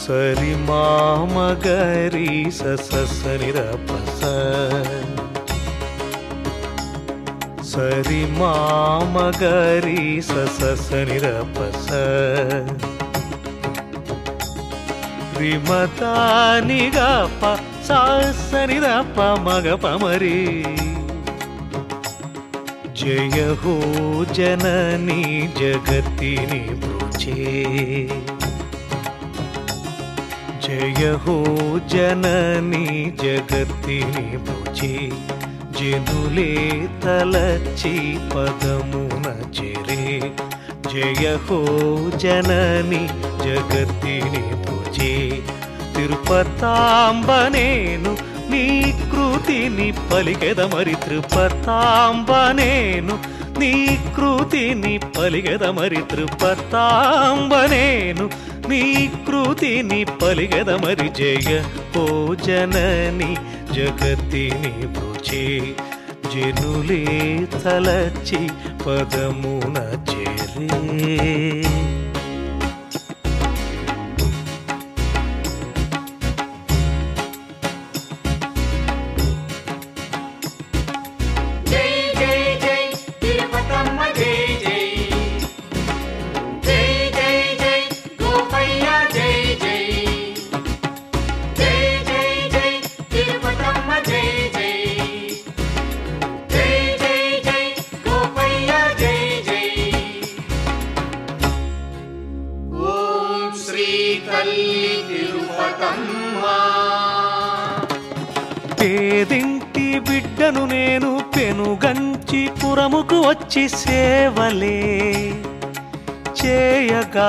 సరి మామగరి ససనిర పస సరి మామగరి ససనిర పస రిమతానిగా ప సాసనిర ప మగ పమరి జయ హో జనని జగతిని బ్రోచే జయ హో జనని జగతిని బ్రోచే జనులే తలచి పదమున చెరే జయ హో జనని జగతిని పూజే తిరుపతాంబ నేను నీ కృతిని పలికెద మరి తిరుపతాంబ నేను నీ కృతిని పలికెద మరి తిరుపతాంబ నేను నీ కృతిని పలికెద మరి జయ ఓ జనని జగతిని పూజే జనులే తలచి పదమున చేరే జై జై జై తిరుపతమ్మ జై జై జై జై జై గోపయ్య జై జై జై జై జై తిరుపతమ్మ జై జై జై జై జై గోపయ్య జై జై ఓం శ్రీ తల్లి తిరుపతమ్మ పేదింటి బిడ్డను నేను పెనుగంచి పురముకు వచ్చి సేవలే చేయగా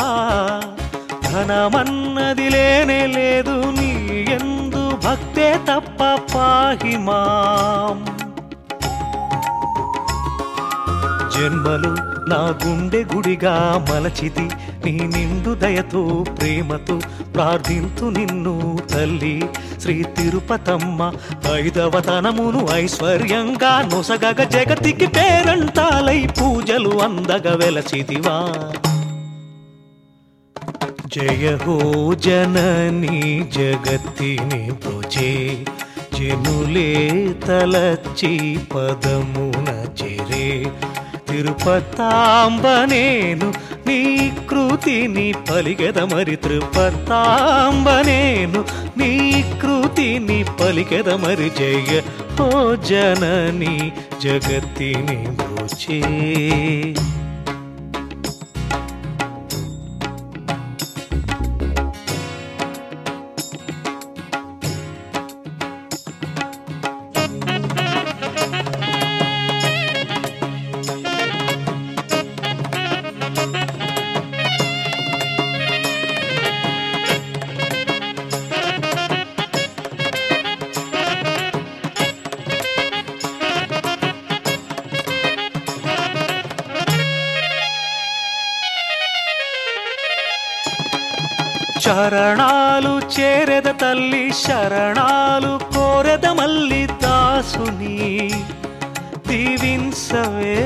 ధనమన్నది లేనే లేదు నీ ఎందు భక్తే తప్ప పాహిమాం జన్మలు నా గుండె గుడిగా మలచితి నీ నిండు దయతో ప్రేమతో ప్రార్థింతు నిన్ను తల్లి శ్రీ తిరుపతమ్మ ఐదవతనమును ఐశ్వర్యంగా నొసగగ జగతికి పేరంటాలై పూజలు అందగ వెలచిదివా జయ హో జనని జగత్తిని భుజే జనులే తలచి పదమున చెరే తిరుపతాంబ నేను నీ కృతిని పలికెద మరి తిరుపతాంబ నేను నీ కృతిని పలికెద మరి జయ హో జనని జగత్తిని భుజే చరణాలు చేరెద తల్లి శరణాలు కోరెద మల్లి దాసుని దీవింసవే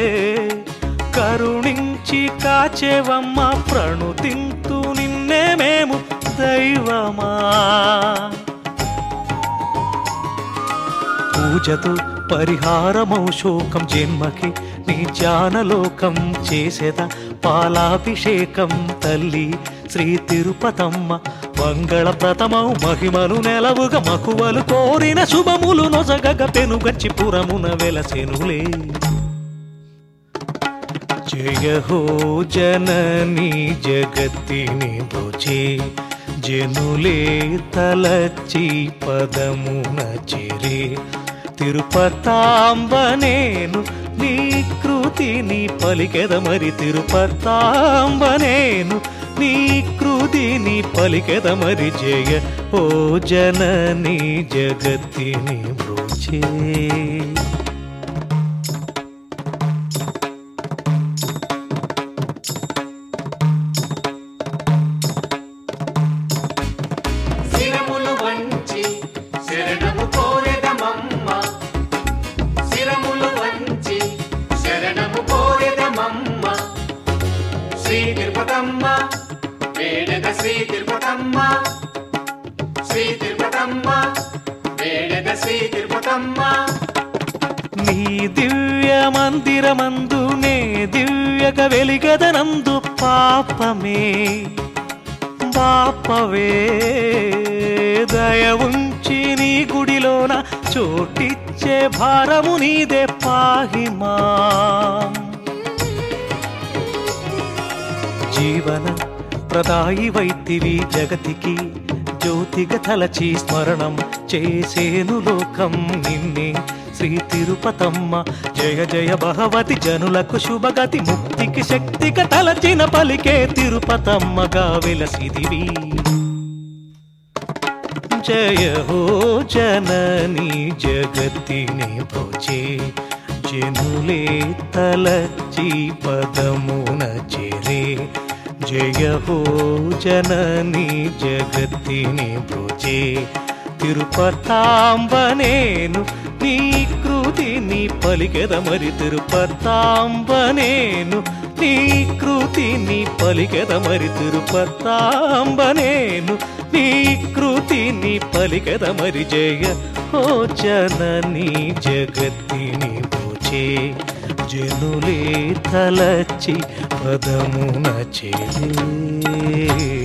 కరుణించి కాచేవమ్మ ప్రణుతింతు నిన్నే మేము దైవమా పూజతో పరిహారమౌ శోకం జన్మకి నీ జ్ఞానలోకం చేసేద పాలాభిషేకం తల్లి శ్రీ తిరుపతమ్మ మంగళప్రతమౌ మహిమను నెలవుగా మకువలు కోరిన శుభములు నొసగగ పెనుగచ్చి పురమున వెలసెనులే జయ హో జనని జగత్తిని భుజే జనులే తలచి పదమున చెరే తిరుపతాంబ నేను నీ కృతిని పలికెద మరి తిరుపతాంబ నేను నీ కృతిని పలికెద మరి జయ ఓ జనని జగత్తిని బ్రోచే శిరములు వంచి శరణము కోరెదమమ్మ శిరములు వంచి శరణము కోరెదమమ్మ శ్రీ తిరుపతమ్మ వేడద శ్రీ తిరుపతమ్మ శ్రీ తిరుపతమ్మ వేడెద శ్రీ తిరుపతమ్మ నీ దివ్య మందిరమందు నే దివ్యక వెలిగదనందు పాపమే బాపవే దయ ఉంచి నీ గుడిలోన చోటిచ్చే భారము నీదే పాహిమా జీవన ప్రదాయి వైతివి జగతికి జ్యోతిగ తలచి స్మరణం చేసేను లోకం నిన్నే శ్రీ తిరుపతమ్మ జయ జయ భగవతి జనులకు శుభగతి ముక్తికి శక్తిక తలచిన పలికే తిరుపతమ్మగా వెలసిదివి జయ హో జనని జగతిని భోజే జనులే తలచి పదమున చేరే జయ హో జనని జగతిని భోజే తిరుపతాంబ నేను నీ కృతిని పలికెద మరి తిరుపతాంబ నేను నీ కృతిని పలికెద మరి తిరుపతాంబ నేను నీ కృతిని పలికెద మరి జయ ఓ జనని జగతిని పూచే జనులే తలచి పదమున చేరే